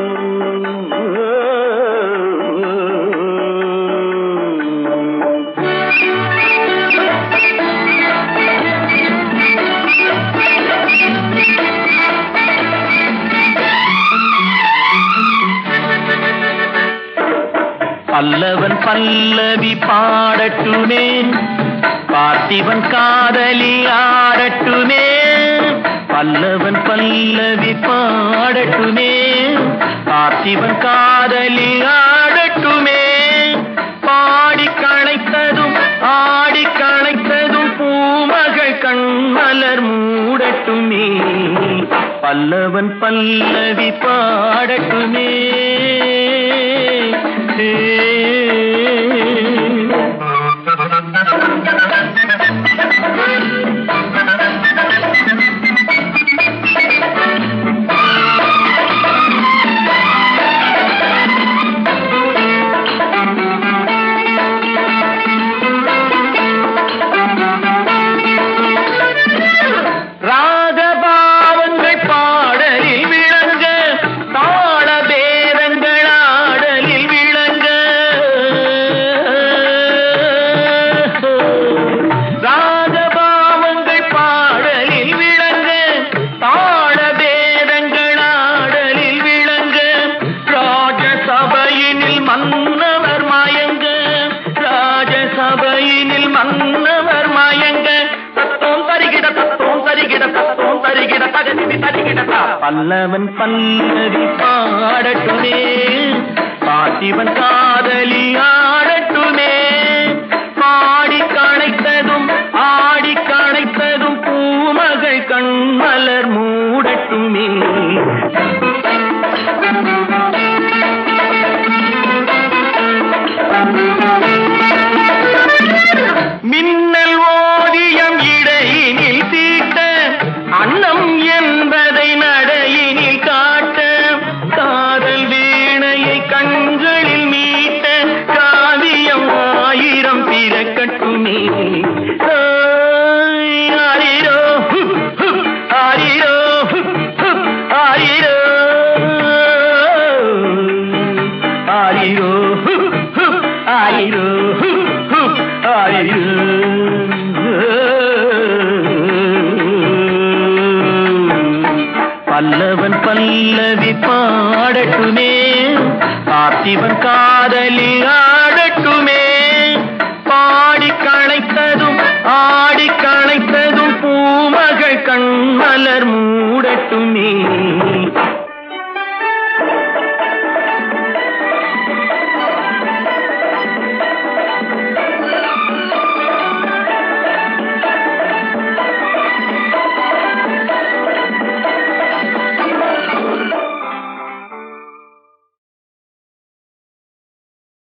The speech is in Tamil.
பல்லவன் பல்லவி பாடட்டுமே பார்த்திவன் காதலி ஆடட்டுமே பல்லவன் பல்லவி பாடட்டுமே பார்த்திவன் காதலி ஆடட்டுமே பாடி களைத்ததும் ஆடி களைத்ததும் பூமகள் கண்மலர் மூடட்டுமே பல்லவன் பல்லவி பாடட்டுமே ராகபாவங்கள் பாடலில் விளங்க தாள பேரங்கள் ஆடலில் விளங்க ராகபாவங்கள் பாடலில் விளங்க தாள பேரங்கள் ஆடலில் விளங்க ராஜசபையினில் மன்னவர் மயங்க ராஜசபையினில் மன்னவர் மயங்க தத்தோம் தருகிட தத்தோம் தருகிட தத்தோம் தருகிட தகதிமி தருகிட பல்லவன் பல்லவி பாடட்டுமே பாட்டிவன் காதலி ஆடட்டுமே பாடி களைத்ததும் ஆடி களைத்ததும் பூமகள் கண்மலர் மூடட்டுமே மின்னல் ஓவியம் இடையினில் தீட்ட அன்னம் என்பதை நடையினில் காட்ட காதல் வீணையை கண்களில் மீட்ட காவியம் ஆயிரம் பிறக்கட்டுமே ஆய், ஆரிரோ, ஹு, ஹு, ஆரிரோ, ஹு, ஹு, ஆரிரோ. ஆரிரோ, ஹு, ஹு, ஆரிரோ, ஹு, ஹு, ஆரிரோ. பல்லவன் பல்லவி பாடட்டுமே பார்த்திவன் காதலி ஆடட்டுமே பாடி களைத்ததும் ஆடி களைத்ததும் பூமகள் கண்மலர் மூடட்டுமே